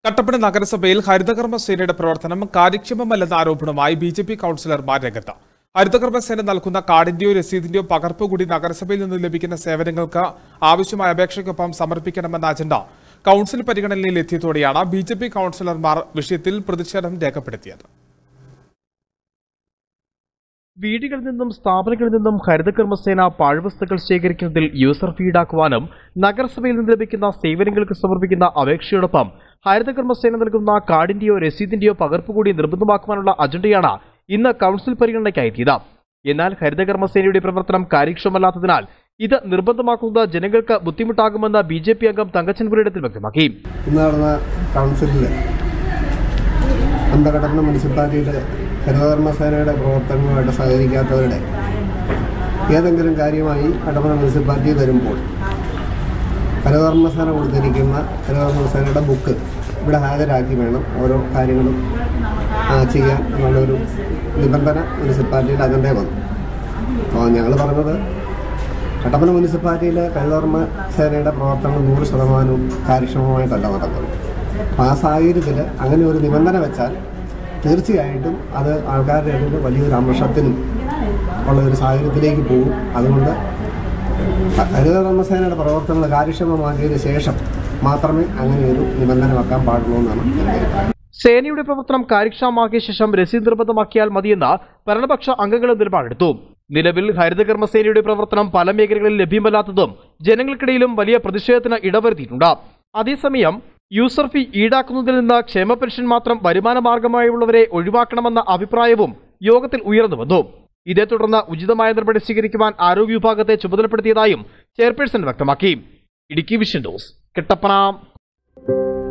കട്ടപ്പന നഗരസഭയിൽ ഹരിതകർമ്മ സേനയുടെ പ്രവർത്തനം കാര്യക്ഷമമല്ലെന്ന ആരോപണവുമായി ബി ജെ പി കൌൺസിലർമാർ രംഗത്ത് ഹരിതകർമ്മ സേന നൽകുന്ന കാർഡിന്റെയോ രസീതിന്റെയോ പകർപ്പ് കൂടി നഗരസഭയിൽ നിന്ന് ലഭിക്കുന്ന സേവനങ്ങൾക്ക് ആവശ്യമായ അപേക്ഷയ്ക്കൊപ്പം സമർപ്പിക്കണമെന്ന അജണ്ട കൌൺസിൽ പരിഗണനയിൽ എത്തിയതോടെയാണ് ബി ജെ പി കൌൺസിലർമാർ വിഷയത്തിൽ പ്രതിഷേധം രേഖപ്പെടുത്തിയത് വീടുകളിൽ നിന്നും സ്ഥാപനങ്ങളിൽ നിന്നും ഹരിതകർമ്മസേന പാഴ്വസ്തുക്കൾ ശേഖരിക്കുന്നതിൽ യൂസർ ഫീ ഈടാക്കുവാനും നഗരസഭയിൽ നിന്ന് ലഭിക്കുന്ന സേവനങ്ങൾക്ക് സമർപ്പിക്കുന്ന അപേക്ഷയോടൊപ്പം ഹരിതകർമ്മസേന നൽകുന്ന കാർഡിന്റെയോ രസീതിന്റെയോ പകർപ്പ് കൂടി നിർബന്ധമാക്കുവാനുള്ള അജണ്ടയാണ് ഇന്ന് കൌൺസിൽ പരിഗണനയ്ക്കായി എത്തിയത് എന്നാൽ ഹരിതകർമ്മസേനയുടെ പ്രവർത്തനം കാര്യക്ഷമമല്ലാത്തതിനാൽ ഇത് നിർബന്ധമാക്കുന്നത് ജനങ്ങൾക്ക് ബുദ്ധിമുട്ടാകുമെന്ന് ബി ജെ പി അംഗം തങ്കച്ചൻ പുരയിടത്തിൽ വ്യക്തമാക്കി ഇന്ന് നടന്ന കൗൺസിലിൽ അന്തകടപ്പന മുനിസിപ്പാലിറ്റിയുടെ ഹരിതകർമ്മസേനയുടെ പ്രവർത്തനങ്ങളുമായിട്ട് സഹകരിക്കാത്തവരുടെ ഏതെങ്കിലും കാര്യമായി കടപ്പന മുനിസിപ്പാലിറ്റി വരുമ്പോൾ ഹരിതകർമ്മസേന കൊടുത്തിരിക്കുന്ന ഹരിതകർമ്മസേനയുടെ ബുക്ക് ഇവിടെ ഹാജരാക്കി വേണം ഓരോ കാര്യങ്ങളും ആ, ചെയ്യാൻ എന്നുള്ളൊരു നിബന്ധന മുനിസിപ്പാലിറ്റിയിൽ അജണ്ടയെ വന്നു അപ്പോൾ ഞങ്ങൾ പറഞ്ഞത് കട്ടപ്പന മുനിസിപ്പാലിറ്റിയിലെ ഹരിതകർമ്മ സേനയുടെ പ്രവർത്തനം നൂറ് ശതമാനവും കാര്യക്ഷമമായിട്ടല്ല നടക്കുന്നത് അപ്പോൾ ആ സാഹചര്യത്തിൽ അങ്ങനെ ഒരു നിബന്ധന വെച്ചാൽ തീർച്ചയായിട്ടും അത് ആൾക്കാരുടെ ഇടയിൽ വലിയൊരു അമർഷത്തിനും ഉള്ള ഒരു സാഹചര്യത്തിലേക്ക് പോകും അതുകൊണ്ട് ഹരിതകർമ്മസേനയുടെ പ്രവർത്തനങ്ങൾ കാര്യക്ഷമമാക്കിയതിന് ശേഷം മാത്രമേ അങ്ങനെ ഒരു നിബന്ധന വെക്കാൻ പാടുള്ളൂ എന്നാണ് എൻ്റെ അഭിപ്രായം സേനയുടെ പ്രവർത്തനം കാര്യക്ഷമമാക്കിയ ശേഷം രസീത് നിർബന്ധമാക്കിയാൽ മതിയെന്ന് ഭരണപക്ഷ അംഗങ്ങൾ നിലപാടെടുത്തു നിലവിൽ ഹരിതകർമ്മസേനയുടെ പ്രവർത്തനം പല മേഖലകളിൽ ലഭ്യമല്ലാത്തതും ജനങ്ങൾക്കിടയിലും വലിയ പ്രതിഷേധത്തിന് ഇടവരുത്തിയിട്ടുണ്ട് അതേസമയം യൂസർ ഫീ ഈടാക്കുന്നതിൽ നിന്ന് ക്ഷേമ പെൻഷൻ മാത്രം വരുമാന മാർഗമായുള്ളവരെ ഒഴിവാക്കണമെന്ന അഭിപ്രായവും യോഗത്തിൽ ഉയർന്നു വന്നു ഇതേ തുടർന്ന് ഉചിതമായ നടപടി സ്വീകരിക്കുവാൻ ആരോഗ്യ വിഭാഗത്തെ ചുമതലപ്പെടുത്തിയതായും ചെയർപേഴ്സൺ വ്യക്തമാക്കി ഇടുക്കി വിഷൻ ന്യൂസ് കെട്ടപ്പന